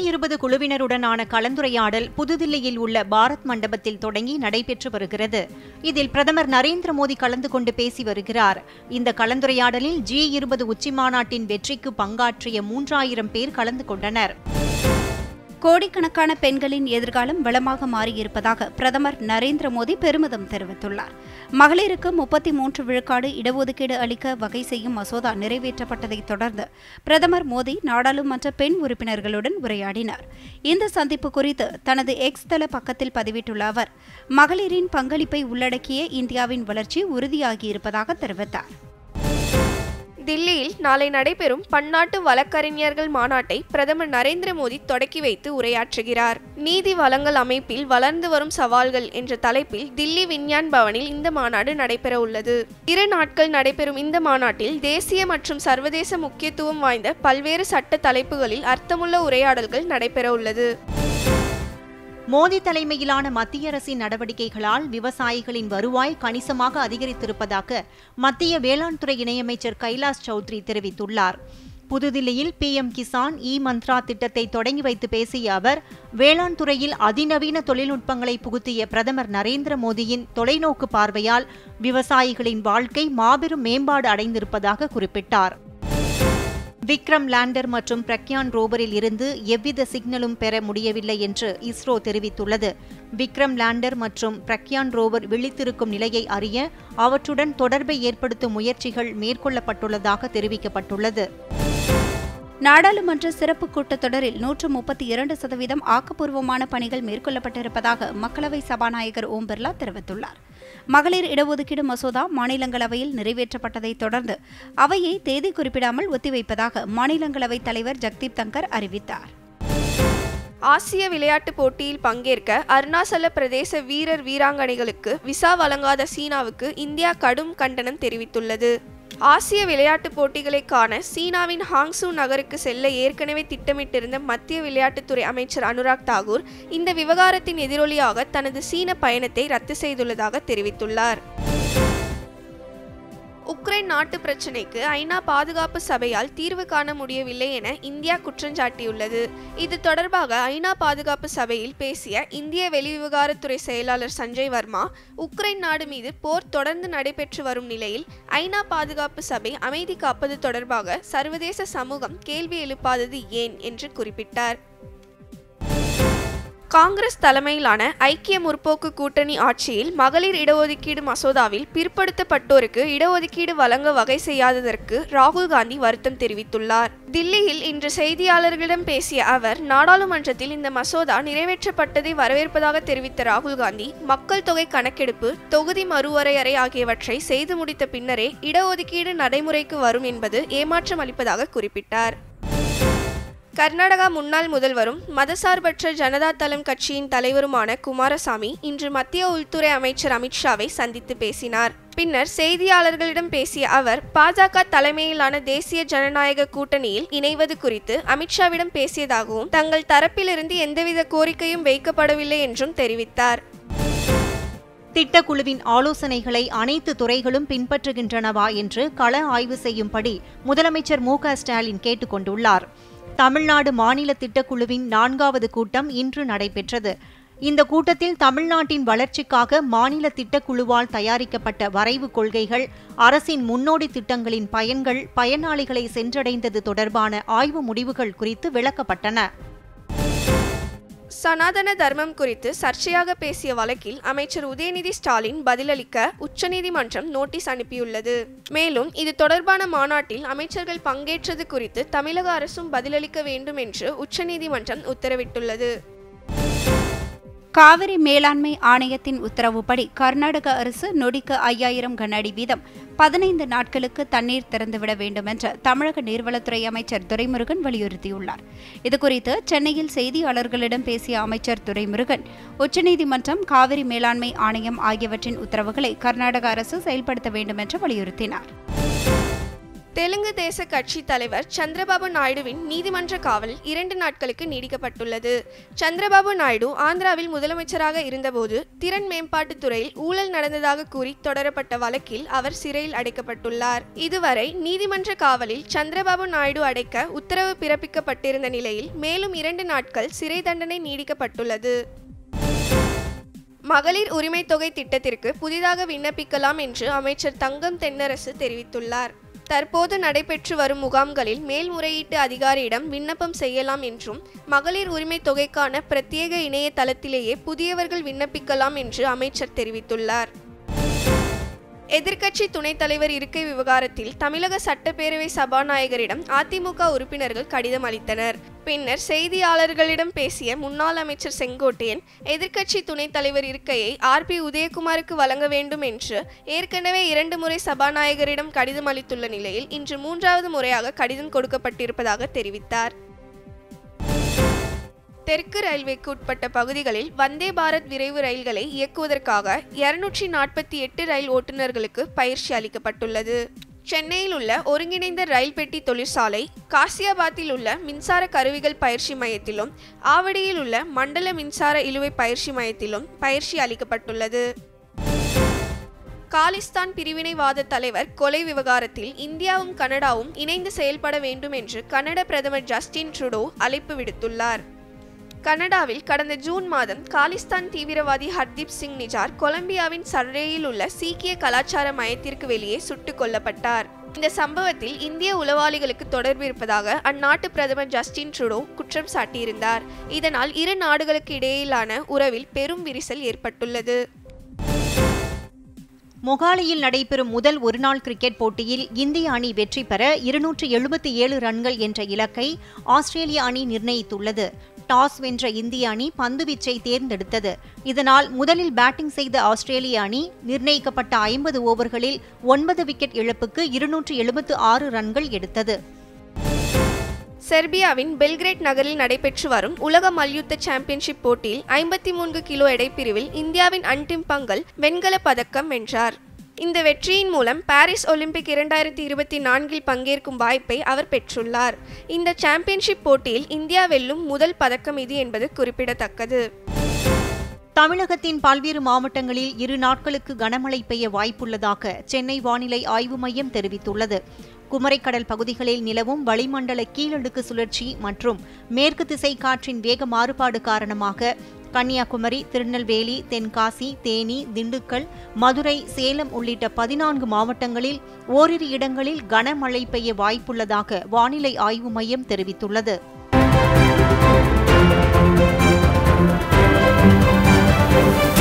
இருபது குழுவினருடனான கலந்துரையாடல் புதுதில்லியில் உள்ள பாரத் மண்டபத்தில் தொடங்கி நடைபெற்று வருகிறது இதில் பிரதமர் நரேந்திர மோடி கலந்து கொண்டு பேசி வருகிறார் இந்த கலந்துரையாடலில் ஜி இருபது உச்சிமாநாட்டின் வெற்றிக்கு பங்காற்றிய மூன்றாயிரம் பேர் கலந்து கொண்டனர் கோடிக்கணக்கான பெண்களின் எதிர்காலம் வளமாக மாறியிருப்பதாக பிரதமர் நரேந்திர மோடி பெருமிதம் தெரிவித்துள்ளார் மகளிருக்கு முப்பத்தி மூன்று விழுக்காடு இடஒதுக்கீடு அளிக்க வகை செய்யும் மசோதா நிறைவேற்றப்பட்டதைத் தொடர்ந்து பிரதமர் மோடி நாடாளுமன்ற பெண் உறுப்பினர்களுடன் உரையாடினார் இந்த சந்திப்பு குறித்து தனது எக்ஸ் தள பக்கத்தில் பதிவிட்டுள்ள அவர் மகளிரின் பங்களிப்பை உள்ளடக்கிய இந்தியாவின் வளர்ச்சி உறுதியாகியிருப்பதாக தெரிவித்தார் தில்லியில் நாளை நடைபெறும் பன்னாட்டு வழக்கறிஞர்கள் மாநாட்டை பிரதமர் நரேந்திர மோடி தொடக்கி வைத்து உரையாற்றுகிறார் நீதி வழங்கல் அமைப்பில் வளர்ந்து வரும் சவால்கள் என்ற தலைப்பில் தில்லி விஞ்ஞான் பவனில் இந்த மாநாடு நடைபெற உள்ளது இரு நாட்கள் நடைபெறும் இந்த மாநாட்டில் தேசிய மற்றும் சர்வதேச முக்கியத்துவம் வாய்ந்த பல்வேறு சட்ட தலைப்புகளில் அர்த்தமுள்ள உரையாடல்கள் நடைபெற உள்ளது மோடி தலைமையிலான மத்திய அரசின் நடவடிக்கைகளால் விவசாயிகளின் வருவாய் கணிசமாக அதிகரித்திருப்பதாக மத்திய வேளாண் துறை இணையமைச்சர் கைலாஷ் சௌத்ரி தெரிவித்துள்ளார் புதுதில்லியில் பிஎம் கிசான் இ மந்த்ரா திட்டத்தை தொடங்கி வைத்து பேசிய அவர் வேளாண் துறையில் அதிநவீன தொழில்நுட்பங்களை புகுத்திய பிரதமர் நரேந்திர மோடியின் தொலைநோக்கு பார்வையால் விவசாயிகளின் வாழ்க்கை மாபெரும் மேம்பாடு அடைந்திருப்பதாக குறிப்பிட்டார் விக்ரம் லேண்டர் மற்றும் பிரக்யான் ரோவரில் இருந்து எவ்வித சிக்னலும் பெற முடியவில்லை என்று இஸ்ரோ தெரிவித்துள்ளது விக்ரம் லேண்டர் மற்றும் பிரக்யான் ரோவர் விழித்திருக்கும் நிலையை அறிய அவற்றுடன் தொடர்பை ஏற்படுத்தும் முயற்சிகள் மேற்கொள்ளப்பட்டுள்ளதாக தெரிவிக்கப்பட்டுள்ளது நாடாளுமன்ற சிறப்பு கூட்டத்தொடரில் நூற்று முப்பத்தி இரண்டு சதவீதம் ஆக்கப்பூர்வமான பணிகள் மேற்கொள்ளப்பட்டிருப்பதாக மக்களவை சபாநாயகர் ஓம் பிர்லா தெரிவித்துள்ளார் மகளிர் இடஒதுக்கீடு மசோதா மாநிலங்களவையில் நிறைவேற்றப்பட்டதைத் தொடர்ந்து அவையை தேதி குறிப்பிடாமல் ஒத்திவைப்பதாக மாநிலங்களவைத் தலைவர் ஜக்தீப் தங்கர் அறிவித்தார் ஆசிய விளையாட்டுப் போட்டியில் பங்கேற்க அருணாச்சல பிரதேச வீரர் வீராங்கனைகளுக்கு விசா வழங்காத சீனாவுக்கு இந்தியா கடும் கண்டனம் தெரிவித்துள்ளது ஆசிய விளையாட்டுப் போட்டிகளை காண சீனாவின் ஹாங்சூ நகருக்கு செல்ல ஏற்கனவே திட்டமிட்டிருந்த மத்திய விளையாட்டுத்துறை அமைச்சர் அனுராக் தாகூர் இந்த விவகாரத்தின் எதிரொலியாக தனது சீன பயணத்தை ரத்து செய்துள்ளதாக தெரிவித்துள்ளார் உக்ரைன் நாட்டு பிரச்சினைக்கு ஐநா பாதுகாப்பு சபையால் தீர்வு காண முடியவில்லை என இந்தியா குற்றஞ்சாட்டியுள்ளது இது தொடர்பாக ஐநா பாதுகாப்பு சபையில் பேசிய இந்திய வெளிவிவகாரத்துறை செயலாளர் சஞ்சய் வர்மா உக்ரைன் நாடு மீது போர் தொடர்ந்து நடைபெற்று வரும் நிலையில் ஐநா பாதுகாப்பு சபை அமைதி காப்பது தொடர்பாக சர்வதேச சமூகம் கேள்வி எழுப்பாதது ஏன் என்று குறிப்பிட்டார் காங்கிரஸ் தலைமையிலான ஐக்கிய முற்போக்கு கூட்டணி ஆட்சியில் மகளிர் இடஒதுக்கீடு மசோதாவில் பிற்படுத்தப்பட்டோருக்கு இடஒதுக்கீடு வழங்க வகை செய்யாததற்கு ராகுல் காந்தி வருத்தம் தெரிவித்துள்ளார் தில்லியில் இன்று செய்தியாளர்களிடம் பேசிய அவர் நாடாளுமன்றத்தில் இந்த மசோதா நிறைவேற்றப்பட்டதை வரவேற்பதாக தெரிவித்த ராகுல் காந்தி மக்கள் தொகை கணக்கெடுப்பு தொகுதி மறுவரையறை ஆகியவற்றை செய்து முடித்த பின்னரே இடஒதுக்கீடு நடைமுறைக்கு வரும் என்பது ஏமாற்றம் அளிப்பதாக குறிப்பிட்டார் கர்நாடகா முன்னாள் முதல்வரும் மதசார்பற்ற ஜனதா தளம் கட்சியின் தலைவருமான குமாரசாமி இன்று மத்திய உள்துறை அமைச்சர் அமித்ஷாவை சந்தித்து பேசினார் பின்னர் செய்தியாளர்களிடம் பேசிய அவர் பாஜக தலைமையிலான தேசிய ஜனநாயக கூட்டணியில் இணைவது குறித்து அமித்ஷாவிடம் பேசியதாகவும் தங்கள் தரப்பிலிருந்து எந்தவித கோரிக்கையும் வைக்கப்படவில்லை என்றும் தெரிவித்தார் திட்டக்குழுவின் ஆலோசனைகளை அனைத்து துறைகளும் பின்பற்றுகின்றனவா என்று கள ஆய்வு செய்யும்படி முதலமைச்சர் மு க ஸ்டாலின் கேட்டுக் கொண்டுள்ளார் தமிழ்நாடு மாநில திட்டக்குழுவின் நான்காவது கூட்டம் இன்று நடைபெற்றது இந்த கூட்டத்தில் தமிழ்நாட்டின் வளர்ச்சிக்காக மாநில திட்டக்குழுவால் தயாரிக்கப்பட்ட வரைவு கொள்கைகள் அரசின் முன்னோடி திட்டங்களின் பயன்கள் பயனாளிகளை சென்றடைந்தது தொடர்பான ஆய்வு முடிவுகள் குறித்து விளக்கப்பட்டன சனாதன தர்மம் குறித்து சர்ச்சையாக பேசிய வழக்கில் அமைச்சர் உதயநிதி ஸ்டாலின் பதிலளிக்க உச்சநீதிமன்றம் நோட்டீஸ் அனுப்பியுள்ளது மேலும் இது தொடர்பான மாநாட்டில் அமைச்சர்கள் பங்கேற்றது குறித்து தமிழக அரசும் பதிலளிக்க வேண்டும் என்று உச்சநீதிமன்றம் உத்தரவிட்டுள்ளது காவிரி மேலாண்மை ஆணையத்தின் உத்தரவுப்படி கர்நாடக அரசு நொடிக்கு ஐயாயிரம் கன அடி வீதம் பதினைந்து நாட்களுக்கு தண்ணீர் திறந்துவிட வேண்டும் என்று தமிழக நீர்வளத்துறை அமைச்சர் துரைமுருகன் வலியுறுத்தியுள்ளார் இதுகுறித்து சென்னையில் செய்தியாளர்களிடம் பேசிய அமைச்சர் துரைமுருகன் உச்சநீதிமன்றம் காவிரி மேலாண்மை ஆணையம் ஆகியவற்றின் உத்தரவுகளை கர்நாடக அரசு செயல்படுத்த வேண்டும் என்று வலியுறுத்தினார் தெலுங்கு தேச கட்சி தலைவர் சந்திரபாபு நாயுடுவின் நீதிமன்ற காவல் இரண்டு நாட்களுக்கு நீடிக்கப்பட்டுள்ளது சந்திரபாபு நாயுடு ஆந்திராவில் முதலமைச்சராக இருந்தபோது திறன் மேம்பாட்டுத் துறையில் ஊழல் நடந்ததாக கூறி தொடரப்பட்ட வழக்கில் அவர் சிறையில் அடைக்கப்பட்டுள்ளார் இதுவரை நீதிமன்ற காவலில் சந்திரபாபு நாயுடு அடைக்க உத்தரவு பிறப்பிக்கப்பட்டிருந்த நிலையில் மேலும் இரண்டு நாட்கள் சிறை தண்டனை நீடிக்கப்பட்டுள்ளது மகளிர் உரிமை தொகை திட்டத்திற்கு புதிதாக விண்ணப்பிக்கலாம் என்று அமைச்சர் தங்கம் தென்னரசு தெரிவித்துள்ளார் தற்போது நடைபெற்று வரும் முகாம்களில் மேல்முறையீட்டு அதிகாரியிடம் விண்ணப்பம் செய்யலாம் என்றும் மகளிர் உரிமை தொகைக்கான பிரத்யேக இணையதளத்திலேயே புதியவர்கள் விண்ணப்பிக்கலாம் என்று அமைச்சர் தெரிவித்துள்ளார் எதிர்க்கட்சி துணைத் தலைவர் இருக்கை விவகாரத்தில் தமிழக சட்டப்பேரவை சபாநாயகரிடம் அதிமுக உறுப்பினர்கள் கடிதம் அளித்தனர் பின்னர் செய்தியாளர்களிடம் பேசிய முன்னாள் அமைச்சர் செங்கோட்டையன் எதிர்க்கட்சி துணைத் தலைவர் இருக்கையை ஆர் பி உதயகுமாருக்கு வழங்க வேண்டும் என்று ஏற்கனவே இரண்டு முறை சபாநாயகரிடம் கடிதம் அளித்துள்ள நிலையில் இன்று மூன்றாவது முறையாக கடிதம் கொடுக்கப்பட்டிருப்பதாக தெரிவித்தார் தெற்கு ரயில்வேக்கு உட்பட்ட பகுதிகளில் வந்தே பாரத் விரைவு ரயில்களை இயக்குவதற்காக இருநூற்றி நாற்பத்தி எட்டு ரயில் ஓட்டுநர்களுக்கு பயிற்சி அளிக்கப்பட்டுள்ளது சென்னையில் உள்ள ஒருங்கிணைந்த ரயில் பெட்டி தொழிற்சாலை காசியாபாத்தில் உள்ள மின்சார கருவிகள் பயிற்சி மையத்திலும் ஆவடியில் உள்ள மண்டல மின்சார இழுவை பயிற்சி மையத்திலும் பயிற்சி அளிக்கப்பட்டுள்ளது காலிஸ்தான் பிரிவினைவாத தலைவர் கொலை விவகாரத்தில் இந்தியாவும் கனடாவும் இணைந்து செயல்பட வேண்டும் என்று கனட பிரதமர் ஜஸ்டின் ட்ருடோ அழைப்பு விடுத்துள்ளார் கனடாவில் கடந்த ஜூன் மாதம் காலிஸ்தான் தீவிரவாதி ஹர்தீப் சிங் நிஜார் கொலம்பியாவின் சர்ரேயில் உள்ள சீக்கிய கலாச்சார மையத்திற்கு வெளியே சுட்டுக் கொல்லப்பட்டார் இந்த சம்பவத்தில் இந்திய உளவாளிகளுக்கு தொடர்பு இருப்பதாக அந்நாட்டு பிரதமர் ஜஸ்டின் ட்ருடோ குற்றம் சாட்டியிருந்தார் இதனால் இரு நாடுகளுக்கு இடையிலான உறவில் பெரும் விரிசல் ஏற்பட்டுள்ளது மொகாலியில் நடைபெறும் முதல் ஒருநாள் கிரிக்கெட் போட்டியில் இந்திய அணி வெற்றி பெற இருநூற்று எழுபத்தி ஏழு ரன்கள் என்ற இலக்கை ஆஸ்திரேலிய அணி நிர்ணயித்துள்ளது டாஸ் வென்ற இந்திய அணி பந்துவீச்சை தேர்ந்தெடுத்தது இதனால் முதலில் பேட்டிங் செய்த ஆஸ்திரேலிய அணி நிர்ணயிக்கப்பட்ட ஐம்பது ஓவர்களில் ஒன்பது விக்கெட் இழப்புக்கு இருநூற்று எழுபத்து ஆறு ரன்கள் எடுத்தது செர்பியாவின் பெல்கிரேட் நகரில் நடைபெற்று வரும் உலக மல்யுத்த சாம்பியன்ஷிப் போட்டியில் ஐம்பத்தி மூன்று கிலோ எடைப்பிரிவில் இந்தியாவின் அன்டிம் பங்கல் வெண்கலப் பதக்கம் வென்றார் இந்த வெற்றியின் மூலம் பாரிஸ் ஒலிம்பிக் இரண்டாயிரத்தி இருபத்தி நான்கில் பங்கேற்கும் வாய்ப்பை அவர் பெற்றுள்ளார் இந்த சாம்பியன்ஷிப் போட்டியில் இந்தியா வெல்லும் முதல் பதக்கம் இது என்பது குறிப்பிடத்தக்கது தமிழகத்தின் பல்வேறு மாவட்டங்களில் இரு நாட்களுக்கு கனமழை பெய்ய வாய்ப்புள்ளதாக சென்னை வானிலை ஆய்வு மையம் தெரிவித்துள்ளது குமரிக்கடல் பகுதிகளில் நிலவும் வளிமண்டல கீழடுக்கு சுழற்சி மற்றும் மேற்கு திசை காற்றின் வேக மாறுபாடு காரணமாக கன்னியாகுமரி திருநெல்வேலி தென்காசி தேனி திண்டுக்கல் மதுரை சேலம் உள்ளிட்ட பதினான்கு மாவட்டங்களில் ஓரிரு இடங்களில் கனமழை பெய்ய வாய்ப்புள்ளதாக வானிலை ஆய்வு மையம் தெரிவித்துள்ளது Thank you.